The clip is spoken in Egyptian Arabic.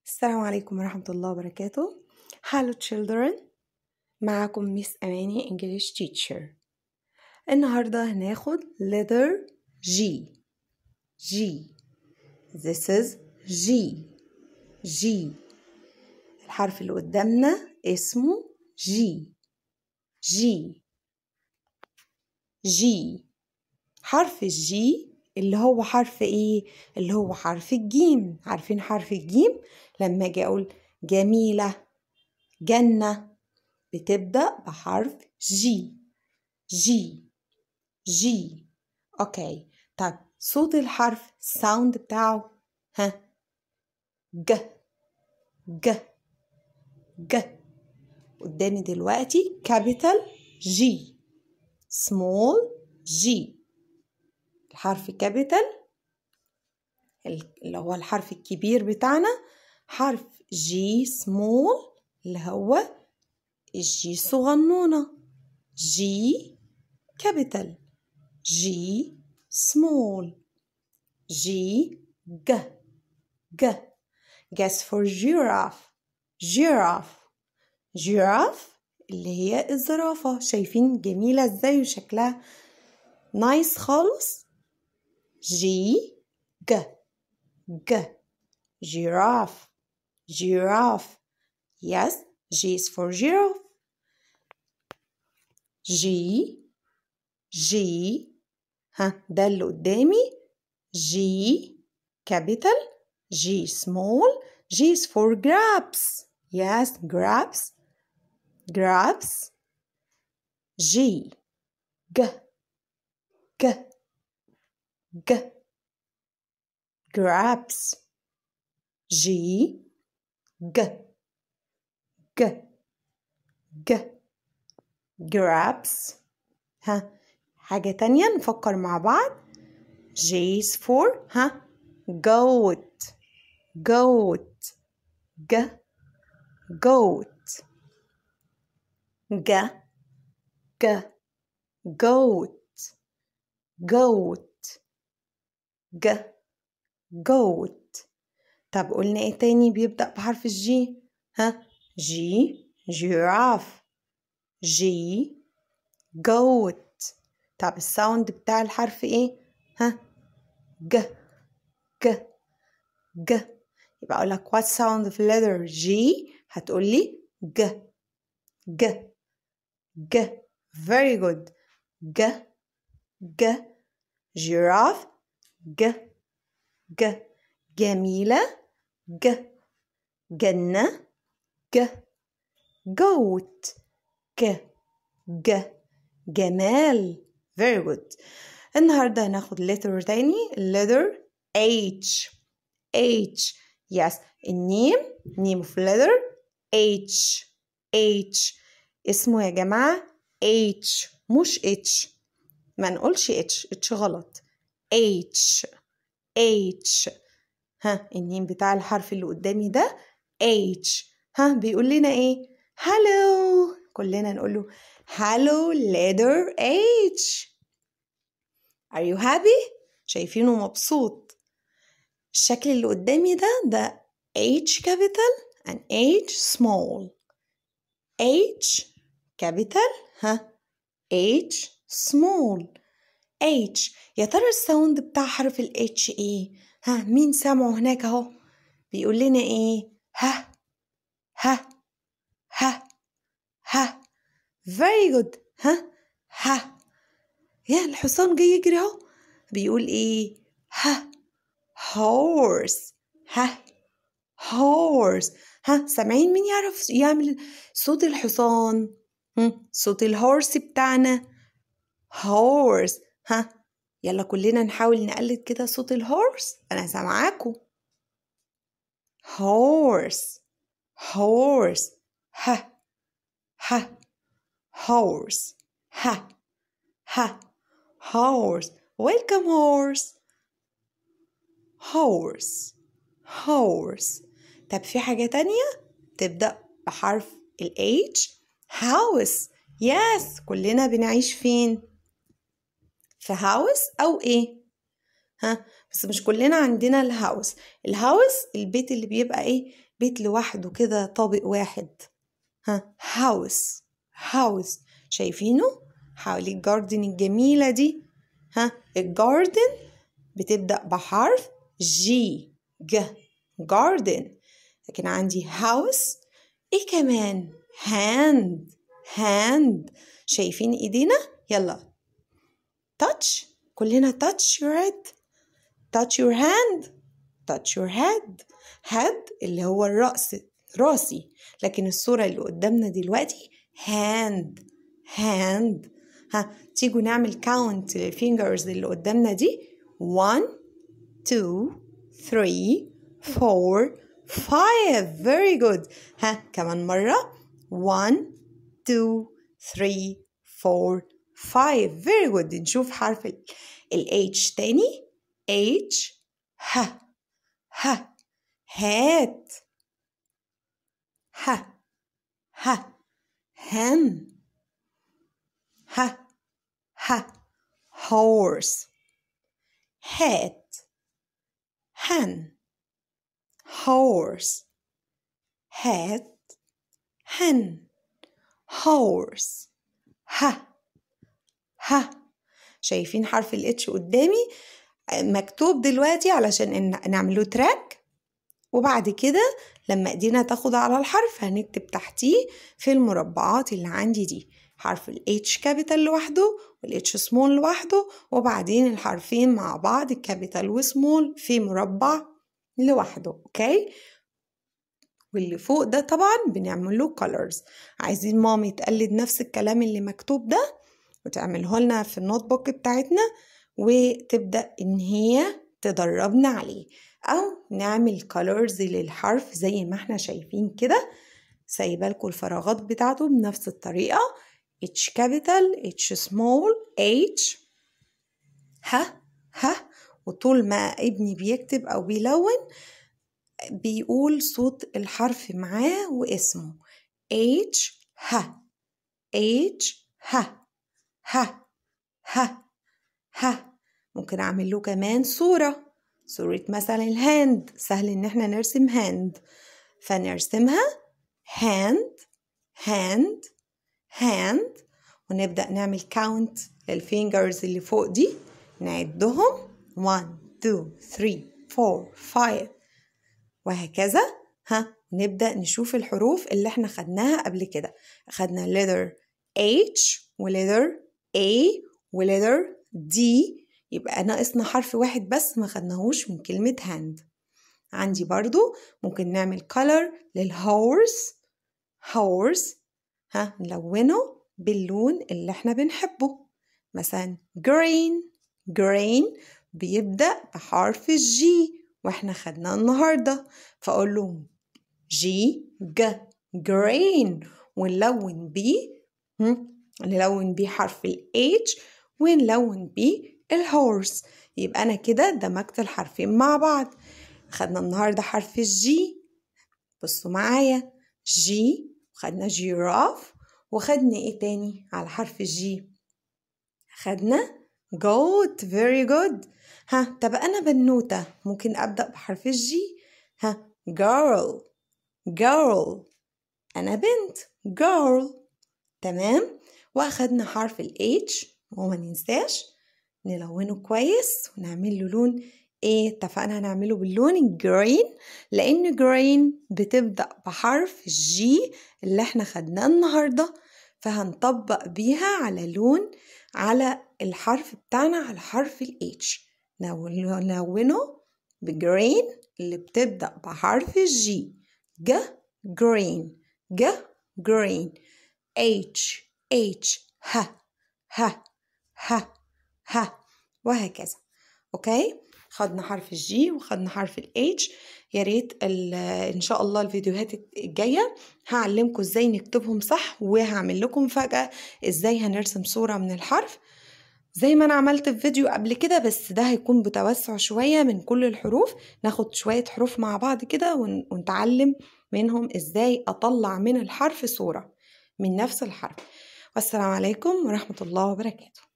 السلام عليكم ورحمة الله وبركاته Hello children معكم ميس أماني English teacher النهاردة هناخد letter G G This is G G الحرف اللي قدامنا اسمه G G G حرف الجي اللي هو حرف ايه اللي هو حرف الجيم عارفين حرف الجيم لما اجي اقول جميلة جنة بتبدأ بحرف جي جي جي اوكي طب صوت الحرف الساوند بتاعه ها ج ج ج قدامي دلوقتي كابيتال جي سمول جي الحرف كابيتال اللي هو الحرف الكبير بتاعنا حرف جي سمول اللي هو الجي صغنونة جي كابيتال جي سمول جي ج ج guess for giraffe giraffe giraffe اللي هي الزرافة شايفين جميلة ازاي وشكلها نايس خالص جي ج ج giraffe giraffe yes G is for giraffe جي جي ها ده اللي قدامي جي capital G small G is for grabs yes grabs grabs G ج ج ج grabs G ج ج ج grabs ها حاجة تانية نفكر مع بعض J is for ها goat goat ج goat ج ج goat goat ج goat طب قلنا ايه تاني بيبدأ بحرف الجي ها جي جيراف جي goat طب الساوند بتاع الحرف ايه ها ج ج ج يبقى اقول لك what sound of letter G هتقولي ج ج ج very good ج ج جيراف ج ج جميلة ج جنة ج goat ج ج جمال very good النهاردة هناخد letter تاني letter H H yes النيم name of letter H H اسمه يا جماعة H مش H ما نقولش H H غلط H H ها النيم بتاع الحرف اللي قدامي ده H ها بيقول لنا ايه هلو كلنا نقول له هلو letter H Are you happy؟ شايفينه مبسوط الشكل اللي قدامي ده ده H capital and H small H capital ها H small H يا ترى الساوند بتاع حرف ال H ايه ها مين سامعه هناك اهو بيقول لنا ايه ها ها ها ها very good ها ها يا الحصان جاي يجري اهو بيقول ايه ها horse ها horse ها سامعين مين يعرف يعمل صوت الحصان هم؟ صوت الهورس بتاعنا horse ها يلا كلنا نحاول نقلد كده صوت الهورس انا سامعاكم horse horse ها ها horse ها ها horse welcome horse horse horse طب في حاجة تانية تبدأ بحرف ال H house yes كلنا بنعيش فين في house أو إيه ها بس مش كلنا عندنا الهاوس الهاوس البيت اللي بيبقى ايه بيت لوحده كده طابق واحد ها هاوس هاوس شايفينه حوالي الجاردن الجميلة دي ها الجاردن بتبدأ بحرف جي ج جاردن لكن عندي هاوس ايه كمان هاند هاند شايفين ايدينا يلا touch كلنا touch your head touch your hand touch your head head اللي هو الرأس راسي لكن الصورة اللي قدامنا دلوقتي hand hand ها تيجوا نعمل count للفينجرز اللي قدامنا دي 1 2 3 4 5 very good ها كمان مرة 1 2 3 4 5 very good نشوف حرف ال H تاني H ه ه هات ه ه hen ه ه horse hat hen horse hat hen horse ها ها شايفين حرف الاتش قدامي مكتوب دلوقتي علشان نعمله تراك وبعد كده لما ايدينا تاخد على الحرف هنكتب تحتيه في المربعات اللي عندي دي حرف ال H كابيتال لوحده وال H سمول لوحده وبعدين الحرفين مع بعض الكابيتال وسمول في مربع لوحده اوكي واللي فوق ده طبعا بنعمل له colors عايزين مامي تقلد نفس الكلام اللي مكتوب ده وتعمله لنا في النوت بوك بتاعتنا وتبدأ إن هي تدربنا عليه أو نعمل colors للحرف زي ما احنا شايفين كده سايبه لكم الفراغات بتاعته بنفس الطريقة H capital H small H ها ها وطول ما ابني بيكتب أو بيلون بيقول صوت الحرف معاه واسمه H ها H ها ها ها ها ممكن أعمل له كمان صورة صورة مثلا الهاند سهل إن احنا نرسم هاند فنرسمها هاند هاند هاند ونبدأ نعمل كاونت للفينجرز اللي فوق دي نعدهم 1 2 3 4 5 وهكذا ها نبدأ نشوف الحروف اللي احنا خدناها قبل كده خدنا letter H و letter A و letter D يبقى ناقصنا حرف واحد بس ما خدناهوش من كلمة hand عندي برضو ممكن نعمل color للهورس horse ها نلونه باللون اللي احنا بنحبه مثلا green green بيبدأ بحرف الجي واحنا خدناه النهارده فاقول له جي ج green ونلون بيه نلون بيه حرف ال H ونلون بيه الهورس يبقى أنا كده دمجت الحرفين مع بعض خدنا النهاردة حرف الجي بصوا معايا جي خدنا جيراف وخدنا ايه تاني على حرف الجي خدنا goat very good ها طب أنا بنوتة ممكن أبدأ بحرف الجي ها girl girl أنا بنت girl تمام وأخدنا حرف ال H وما ننساش نلونه كويس ونعمل له لون ايه اتفقنا هنعمله باللون الجرين لان جرين بتبدأ بحرف الجي اللي احنا خدناه النهاردة فهنطبق بيها على لون على الحرف بتاعنا على حرف ال H نلونه بجرين اللي بتبدأ بحرف الجي ج جرين ج جرين H H ه ه ه ه وهكذا اوكي خدنا حرف الجي وخدنا حرف الاتش يا ريت ان شاء الله الفيديوهات الجايه هعلمكم ازاي نكتبهم صح وهعمل لكم مفاجاه ازاي هنرسم صوره من الحرف زي ما انا عملت في فيديو قبل كده بس ده هيكون بتوسع شويه من كل الحروف ناخد شويه حروف مع بعض كده ونتعلم منهم ازاي اطلع من الحرف صوره من نفس الحرف والسلام عليكم ورحمه الله وبركاته